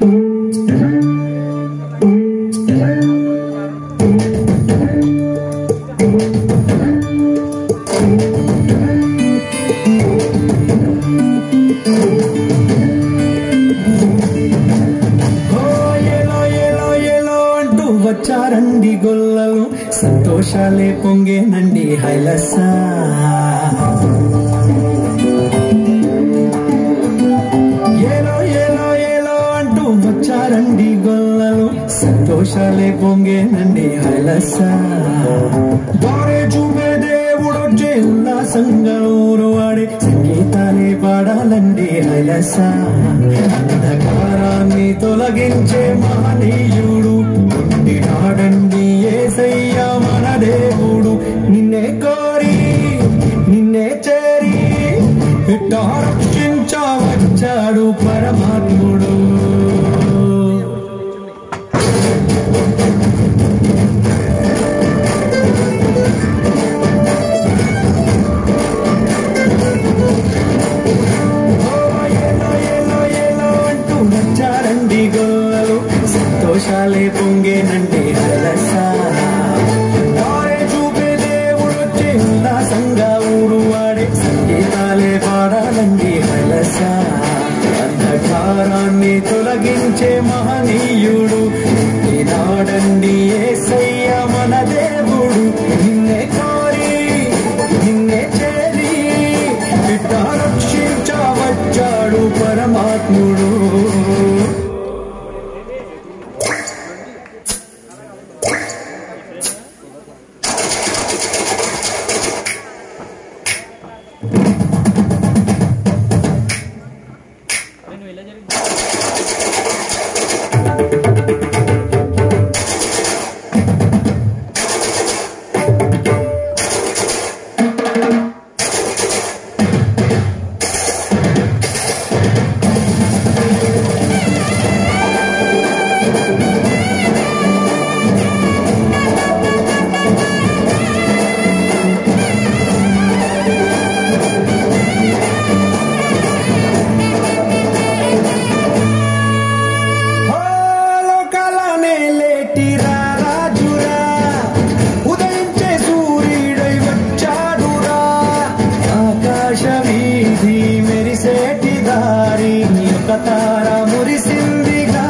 ఓ ఏలో ఏలో ఏలో అంటూ వచ్చారండి గొల్లలు సంతోషాలే పొంగేనండి హైలస ఏలో ఏలో ఏలో అంటూ వచ్చారండి గొల్లలు సంతోషాలే పొంగేనండి హైలస దారే చూపే దేవుడొచ్చే ఉల్లాసంగా ఊరు వాడే సంగీతాలే పాడాలండి హైలస అంధకారాన్ని తొలగించే మహనీయుడు పుట్టినాడండి ఏసయ్య మన దేవుడు నిన్నే కోరి నిన్నే చేరి ఇట్టా రక్షించవచ్చాడు పరమాత్ముడు ఏలో ఏలో ఏలో అంటూ నచ్చారండి గోలు సంతోషాలే పొంగేనండి హలస దారే చూపే దేవుడు వచ్చే ఉల్లాసంగా ఊరు వాడే సంగీతాలే పాడాలండి హలస అంధకారాన్ని తొలగించే మహనీయుడు ఈనాడండి ఏసయ్య మన దేవుడు నిన్నే కోరి నిన్నే చేరి బిడ్డ రక్షించవచ్చాడు పరమాత్ముడు ఓ లోకాలనే లేటిరా రాజురా ఉదయించే సూర్యుడై వచ్చాడురా ఆకాశ వీధి మెరిసేటి దారి ఒక తార మురిసిందిగా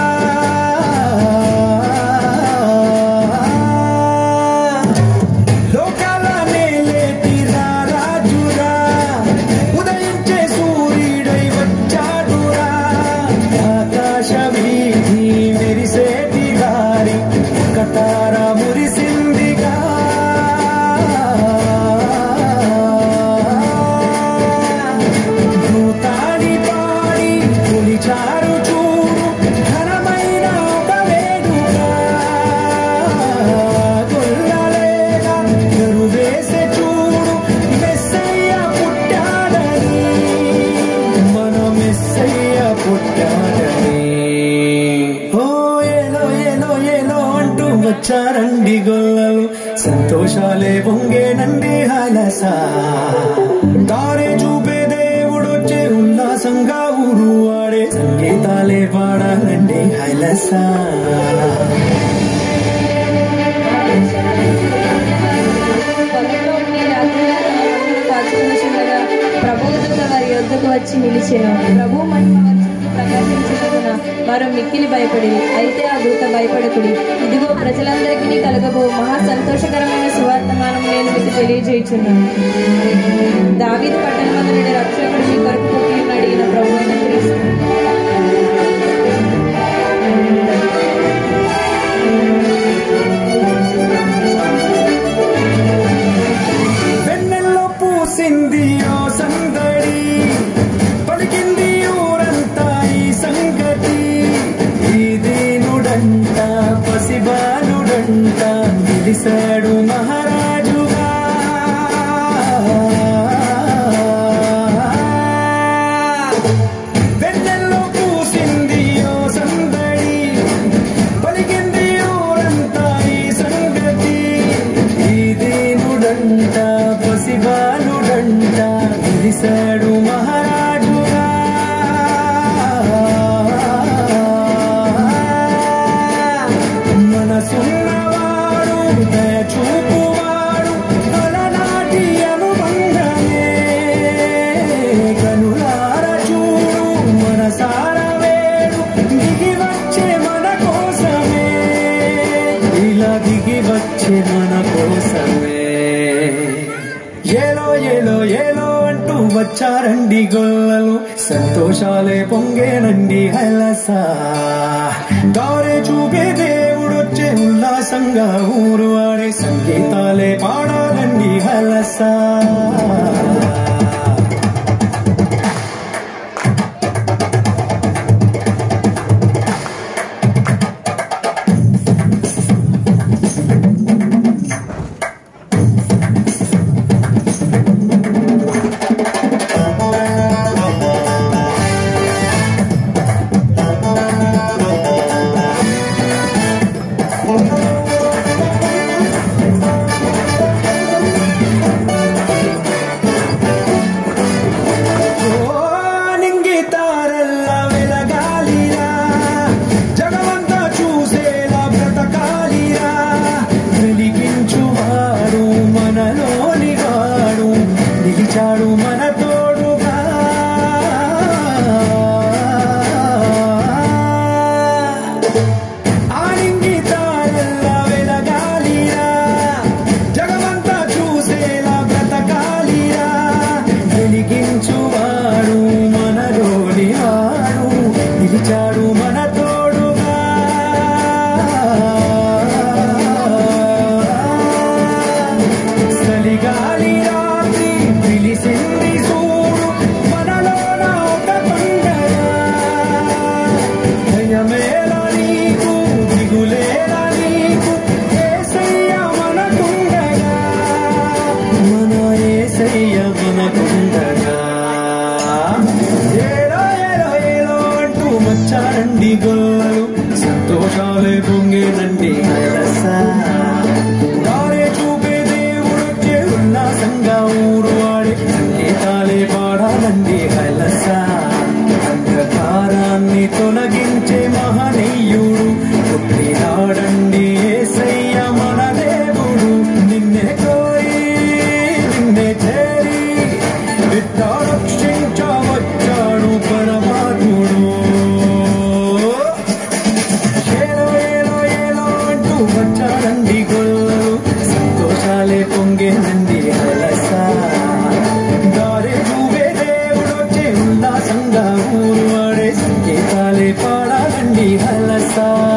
లోకాలనే లేటిరా రాజురా ఉదయించే సూర్యుడై వచ్చాడురా ఆకాశ వీధి మెరిసేటి దారి ఒక తార మురిసిందిగా భూతాడి పాడి పులిచారు చూడు ఘనమైన ఒక వేడుక గొల్లలేగా కరువేసే చూడు మెస్సయ్య పుట్టాడని మన మెస్సయ్య పుట్టాడని ఓ ఏలో ఏలో ఏలో అంటూ వచ్చారండి గొల్లలు సంతోషాలే పొంగేనండి హలస దారే చూపే దేవుడు వచ్చే ఉల్లాసంగా ఊరు వాడే సంగీతాలే పాడాలండి హైలస పొలంలో ఉండి రాత్రి కాచుకునిచుండగా ప్రభువు దూత వారి యొద్దకు వచ్చి నిలిచెను ప్రభు మహిమ వారి చుట్టూ ప్రకాశించినందున వారు మిక్కిలి భయపడి అయితే ఆ దూత భయపడకుడి ఇదిగో ప్రజలందరికీ కలగబో మహా సంతోషకరమైన సువార్తమానం నేను మీకు తెలియజేయుచున్నాను దావీదు పట్టణమందు నుండి రక్షకుడు మీ కొరకు పుట్టి ఉన్నాడు ఈయన ప్రభు అయిన క్రీస్తు వెన్నెల్లో పూసింది ఓ సందడి పలికింది ఊరంతా ఈ సంగతి ఈ దీనుడంట పసిబాలుడంట గెలిశాడు మహారాజుగా వెన్నెల్లో పూసింది ఓ సందడి పలికింది ఊరంతా ఈ సంగతి ఈ దీనుడంట పసిబాలుడంట గెలిశాడు మహారాజుగా వచ్చే మన కోసమే ఏలో ఏలో ఏలో అంటూ వచ్చారండి గొల్లలు సంతోషాలే పొంగేనండి హలస దారే చూపే దేవుడొచ్చే ఉల్లాసంగా ఊరు ఆడే సంగీతాలే పాడాలండి హలస ఓ నింగి తారల్ల వెలగాలిరా జగమంతా చూసేలా బ్రతకాలిరా వెలిగించువాడు మనలోని వాడు నిలిచాడు మన తోడుగా ఆనింగి తారల్ల వెలగాలిరా జగమంతా చూసేలా బ్రతకాలిరా వెలిగించువాడు మనలోని వాడు నిలిచాడు మన తోడుగా చలిగాలి రాత్రి పిలిసింది చూడు మనలోన ఒక పండగ భయమేలా నీకు దిగులేలా నీకు ఏసయ్య మనకుండగా మన ఏసయ్య మనకుండగా ఏలో ఏలో ఏలో అంటూ వచ్చారండి గొల్లలు సంతోషాలే పొంగేనండి హరస దారే చూపే దేవుడొచ్చే ఉల్లాసంగా ఊరు వాడే సంగీతాలే పాడాలండి హలస అంధకారాన్ని తొలగించే మహనీయుడు పుట్టినాడండి ఏసయ్య మన దేవుడు నిన్నే కోరి నిన్నే చేరి బిడ్డ రక్షించవచ్చాడు పరమాత్ముడు ఏలో ఏలో ఏలో అంటూ వచ్చాడండి గొల్లలు సంతోషాలే పొంగేనండి హలస దారే నువ్వే దేవుడొచ్చే ఉల్లాసంగా ఊరు వాడే సంగీతాలే పాడాలండి హలస